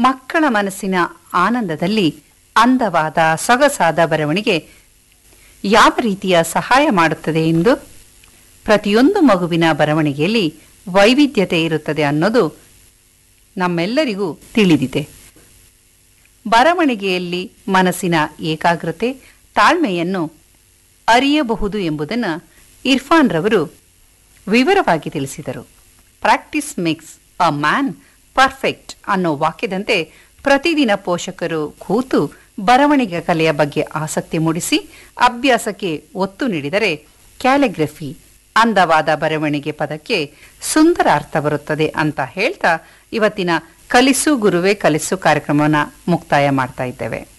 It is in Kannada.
ಮಕ್ಕಳ ಮನಸ್ಸಿನ ಆನಂದದಲ್ಲಿ ಅಂದವಾದ ಸೊಗಸಾದ ಬರವಣಿಗೆ ಯಾವ ರೀತಿಯ ಸಹಾಯ ಮಾಡುತ್ತದೆ ಎಂದು ಪ್ರತಿಯೊಂದು ಮಗುವಿನ ಬರವಣಿಗೆಯಲ್ಲಿ ವೈವಿಧ್ಯತೆ ಇರುತ್ತದೆ ಅನ್ನೋದು ನಮ್ಮೆಲ್ಲರಿಗೂ ತಿಳಿದಿದೆ ಬರವಣಿಗೆಯಲ್ಲಿ ಮನಸ್ಸಿನ ಏಕಾಗ್ರತೆ ತಾಳ್ಮೆಯನ್ನು ಅರಿಯಬಹುದು ಎಂಬುದನ್ನು ಇರ್ಫಾನ್ ರವರು ವಿವರವಾಗಿ ತಿಳಿಸಿದರು practice makes a man perfect ಅನ್ನೋ ವಾಕ್ಯದಂತೆ ಪ್ರತಿದಿನ ಪೋಷಕರು ಕೂತು ಬರವಣಿಗೆ ಕಲೆಯ ಬಗ್ಗೆ ಆಸಕ್ತಿ ಮೂಡಿಸಿ ಅಭ್ಯಾಸಕ್ಕೆ ಒತ್ತು ನೀಡಿದರೆ ಕ್ಯಾಲಿಗ್ರಫಿ ಅಂದವಾದ ಬರವಣಿಗೆ ಪದಕ್ಕೆ ಸುಂದರ ಅರ್ಥ ಬರುತ್ತದೆ ಅಂತ ಹೇಳ್ತಾ ಇವತ್ತಿನ ಕಲಿಸು ಗುರುವೇ ಕಲಿಸು ಕಾರ್ಯಕ್ರಮವನ್ನು ಮುಕ್ತಾಯ ಮಾಡ್ತಾ ಇದ್ದೇವೆ